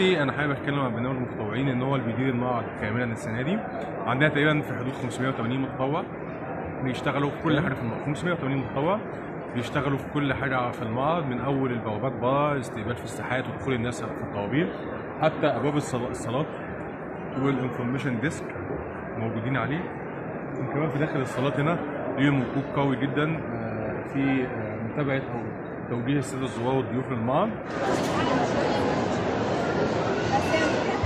دي انا حابب اتكلم عن برنامج المتطوعين ان هو اللي بيدير المعرض كاملا السنه دي عندنا تقريبا في حدود 580 متطوع بيشتغلوا في كل حاجه في المعرض 580 متطوع بيشتغلوا في كل حاجه في المعرض من اول البوابات بره استقبال في الساحات ودخول الناس في الطوابير حتى ابواب الصلا- الصالات والانفورميشن ديسك موجودين عليه وكمان في داخل الصالات هنا ليهم وقوف قوي جدا آه، في آه، متابعه او توجيه الساده الزوار والضيوف للمعرض